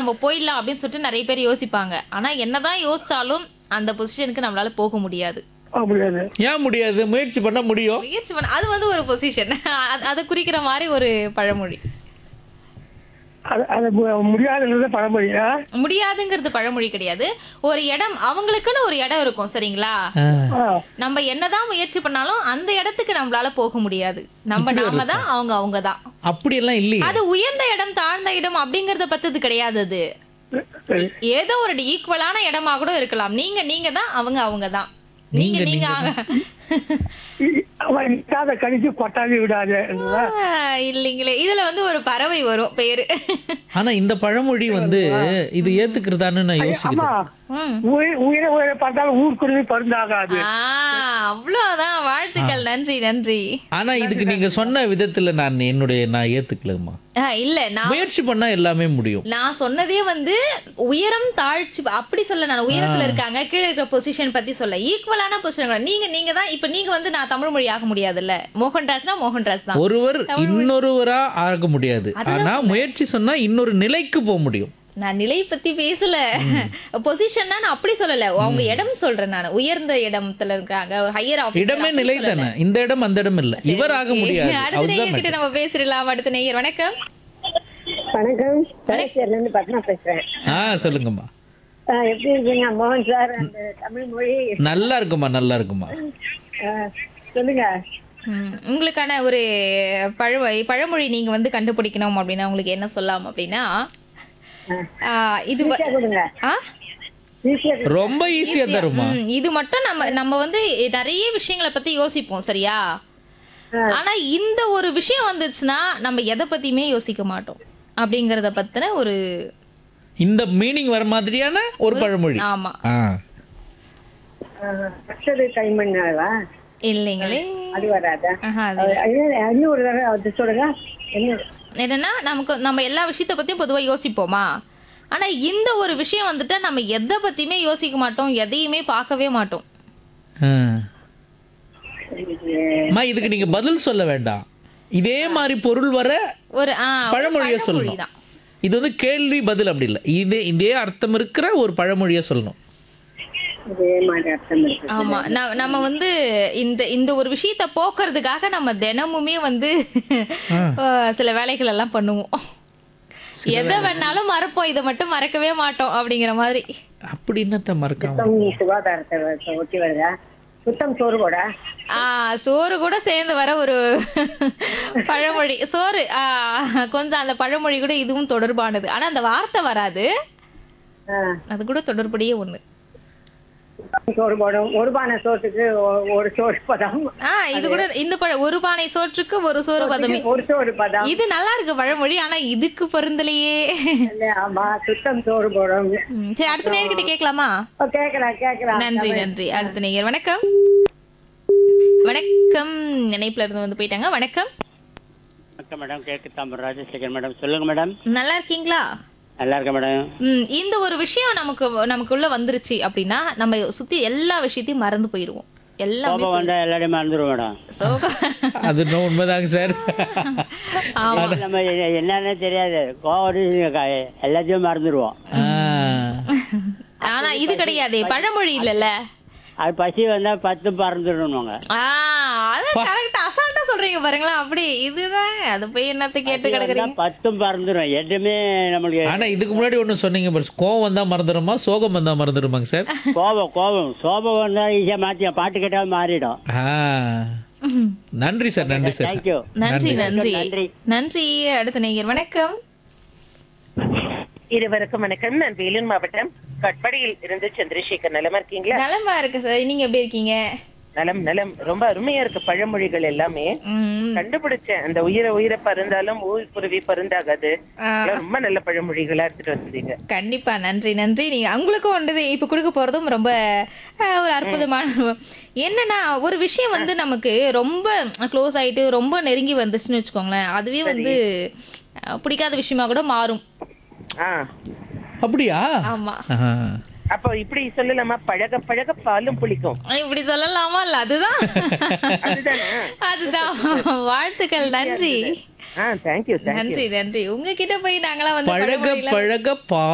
நம்ம போயிடலாம் அப்படின்னு சொல்லிட்டு நிறைய பேர் யோசிப்பாங்க ஆனா என்னதான் யோசிச்சாலும் அந்த பொசிஷனுக்கு நம்மளால போக முடியாது முடியாது ஏன் முடியாது முயற்சி பண்ண முடியும் முயற்சி பண்ண அது வந்து ஒரு பொசிஷன் அதை குறிக்கிற மாதிரி ஒரு பழமொழி அது அது மு- முடியாதுன்றது பழமொழி ஆ? முடியாதுங்கிறது பழமொழி கிடையாது ஒரு இடம் அவங்களுக்குன்னு ஒரு இடம் இருக்கும் சரிங்களா ஆ. ஆ. நம்ம என்னதான் முயற்சி பண்ணாலும் அந்த இடத்துக்கு நம்மளால போக முடியாது நம்ம நாம தான் அவங்க அவங்க தான் அப்படியெல்லாம் இல்லையே அது உயர்ந்த இடம் தாழ்ந்த இடம் அப்படிங்கறத பத்தது கிடையாது அது சரி. ஏதோ ஒரு ஈக்குவலான இடமா கூட இருக்கலாம் நீங்க நீங்க தான் அவங்க அவங்க தான் நீங்க நீங்க, நீங்க நீங்க ஆக- இ- அவன் இல்லாத கணிச்சு கொட்டாவி விடாது என்றுதா? ஆ, இல்லைங்களே இதுல வந்து ஒரு பறவை வரும் பேரு ஆனா இந்த பழமொழி வந்து இது ஏத்துக்கிறதான்னு நான் ஆமா யோசிக்கிறேன் ம். உயிர் உயிரை உயிரை பார்த்தாலும் ஊர்க்குருவி பருந்தாகாது ஆ, அவ்வளவுதான் வாழ்த்துக்கள் நன்றி நன்றி ஆனா இதுக்கு நீங்க சொன்ன விதத்துல நான் என்னுடைய நான் ஏத்துக்கலமா ஆ, இல்ல நான் முயற்சி பண்ணா எல்லாமே முடியும் நான் சொன்னதே வந்து உயரம் தாழ்ச்சி அப்படி சொல்ல நான் உயரத்துல இருக்காங்க கீழே இருக்கிற பொசிஷன் பத்தி சொல்ல ஈக்குவலான பொசிஷன் நீங்க நீங்க தான் இப்ப நீங்க வந்து நான் தமிழ் மொழி ஆக முடியாதுல்ல மோகன்ராஜ்னா மோகன்ராஜ் தான் ஒருவர் இன்னொருவரா ஆக முடியாது ஆனா முயற்சி சொன்னா இன்னொரு நிலைக்கு போக முடியும் நான் நிலை பத்தி பேசல பொசிஷன்னா நான் அப்படி சொல்லல அவங்க இடம் சொல்றேன் நான் உயர்ந்த இடத்துல இருக்காங்க ஒரு ஹையர் இடமே நிலை தானே இந்த இடம் அந்த இடம் இல்ல இவர் ஆக முடியாது அடுத்த அதுதான் நேயர் கிட்ட நம்ம பேசிடலாம் அடுத்த நேயர் வணக்கம் வணக்கம் கலைச்சேரில இருந்து பத்மா பேசுறேன் ஆ சொல்லுங்கம்மா ஆ, எப்படி இருக்கீங்க மோகன் சார் அந்த தமிழ் மொழி நல்லா இருக்குமா நல்லா இருக்குமா ஆ, சொல்லுங்க ம், உங்களுக்கான ஒரு பழமொழி பழமொழி நீங்க வந்து கண்டுபிடிக்கணும் அப்படின்னா உங்களுக்கு என்ன சொல்லலாம் அப்படின்னா ஆ, இது வ- ஈஸியா கொடுங்க ஆ? ஈஸியா கொடுங்க. ரொம்ப ஈஸியா தருமா ம், இது மட்டும் நம்ம நம்ம வந்து நிறைய விஷயங்களை பத்தி யோசிப்போம் சரியா ஆனா இந்த ஒரு விஷயம் வந்துச்சுன்னா நம்ம எதை பத்தியுமே யோசிக்க மாட்டோம் அப்படிங்கறத பத்தின ஒரு இந்த மீனிங் வர மாதிரியான ஒரு பழமொழி ஆமா ஆ ஆ, அடுத்தது கைமண்ணாவா இல்லைங்களே அது வராதா ஆஹா, அது அது- அது- இன்னும் ஒரு தடவை அது சொல்லுங்க என்ன என்னன்னா நமக்கு நம்ம எல்லா விஷயத்த பத்தியும் பொதுவா யோசிப்போமா ஆனா இந்த ஒரு விஷயம் வந்துட்டா நம்ம எதை பத்தியுமே யோசிக்க மாட்டோம் எதையுமே பார்க்கவே மாட்டோம் ஆ. அம்மா இதுக்கு நீங்க பதில் சொல்ல வேண்டாம் இதே மாதிரி பொருள் வர ஒரு ஆ, ஒரு பழமொழியை பழமொழி சொல்லணும் தான் இது வந்து கேள்வி பதில் அப்படி இல்லை இதே இதே அர்த்தம் இருக்கிற ஒரு பழமொழியை சொல்லணும் இதே மாதிரி அர்த்தம் இருக்கு ஆமா ந- நம்ம வந்து இந்த இந்த ஒரு விஷயத்த போக்குறதுக்காக நம்ம தினமுமே வந்து அஹ், சில வேலைகள் எல்லாம் பண்ணுவோம் எதை வேணாலும் மறப்போம் இதை மட்டும் மறக்கவே மாட்டோம் அப்படிங்கிற மாதிரி அப்படி என்னத்த மறக்காம சுத்தம் சுகாதாரத்தை வ- ஒட்டி வருதா சுத்தம் சோறு கூட ஆ சோறு கூட சேர்ந்து வர ஒரு பழமொழி சோறு ஆ, கொஞ்சம் அந்த பழமொழி கூட இதுவும் தொடர்பானது ஆனா அந்த வார்த்தை வராது அது கூட தொடர்புடைய ஒண்ணு சோறு போடும் ஒரு பானை சோத்துக்கு ஒ- ஒரு சோறு பதம் ஆ இது கூட இந்த பழ ஒரு பானை சோற்றுக்கு ஒரு சோறு பதமே ஒரு சோறு பதம் இது நல்லா இருக்கு பழமொழி ஆனா இதுக்கு பொருந்தலையே இல்ல, ஆமா சுத்தம் சோறு போடும் ம், சரி அடுத்த நேர்கிட்ட கேட்கலாமா ஓ, கேக்கலாம் கேக்கலாம் நன்றி நன்றி அடுத்த நேயர் வணக்கம் வணக்கம் இணைப்புல இருந்து வந்து போயிட்டாங்க வணக்கம் வணக்கம் மேடம் கேக்கு தாம்பரம் ராஜசேகர் மேடம் சொல்லுங்க மேடம் நல்லா இருக்கீங்களா நல்லா இருக்கேன் மேடம் ம் இந்த ஒரு விஷயம் நமக்கு நமக்குள்ள வந்துருச்சு அப்படின்னா நம்ம சுத்தி எல்லா விஷயத்தையும் மறந்து போயிருவோம் எல்லாமே கோபம் வந்தா எல்லாரையும் மறந்துடுவோம் மேடம் சோகம் அது இன்னும் உண்மைதாங்க சார் நம்ம எ- என்னன்னே தெரியாது கோவம் வந்து க- எல்லாத்தையும் மறந்துடுவோம் ஆ. ஆனா இது கிடையாதே பழமொழி இல்லல்ல அது பசி வந்தா பத்து பறந்துடணுங்க ஆ அது கரெக்ட் அசால்ட்டா சொல்றீங்க பாருங்களா அப்படி இதுதான் அது போய் என்னத்த கேட்டு கிடக்குறீங்க பத்தும் பறந்துடும் எதுவுமே நம்மளுக்கு ஆனா இதுக்கு முன்னாடி ஒண்ணு சொன்னீங்க பாரு, கோவம் வந்தா மறந்துடுமா சோகம் வந்தா மறந்துடுமாங்க சார் கோபம் கோபம் சோபம் வந்தா ஈஸியா மாத்தி பாட்டு கேட்டாலும் மாறிடும் ஆ. நன்றி சார் நன்றி சார் தேங்க்யூ நன்றி நன்றி நன்றி. நன்றி அடுத்த நேயர் வணக்கம் இருவருக்கும் வணக்கம் நான் வேலூர் மாவட்டம் கட்படியில் இருந்து சந்திரசேகர் நலமா இருக்கீங்களா நலமா இருக்கு சார் நீங்க எப்படி இருக்கீங்க நலம் நலம் ரொம்ப அருமையா இருக்கு பழமொழிகள் எல்லாமே ம், கண்டுபிடிச்சேன் அந்த உயிரை உயிரை பருந்தாலும் ஊர் குருவி பருந்தாகாது ஆ. இதெல்லாம் ரொம்ப நல்ல பழமொழிகளா எடுத்துட்டு வந்தீங்க கண்டிப்பா நன்றி நன்றி நீங்க உங்களுக்கும் வந்தது இப்ப கொடுக்க போறதும் ரொம்ப அஹ், ஒரு அற்புதமான அனுபவம். என்னன்னா ஒரு விஷயம் வந்து நமக்கு ரொம்ப க்ளோஸ் ஆயிட்டு ரொம்ப நெருங்கி வந்துச்சுன்னு வச்சுக்கோங்களேன் அதுவே வந்து அஹ், பிடிக்காத விஷயமா கூட மாறும் ஆ அப்படியா ஆமா ஆ. அப்போ இப்படி சொல்லலாமா பழக பழக பாலும் புளிக்கும் இப்படி சொல்லலாமா இல்ல அதுதான் அதுதானே அதுதான் வாழ்த்துக்கள் நன்றி ஆ தேங்க்யூ தேங்க்யூ நன்றி நன்றி உங்ககிட்ட போய் நாங்களாம் வந்து பழக பழமொழிலாம் பழக பா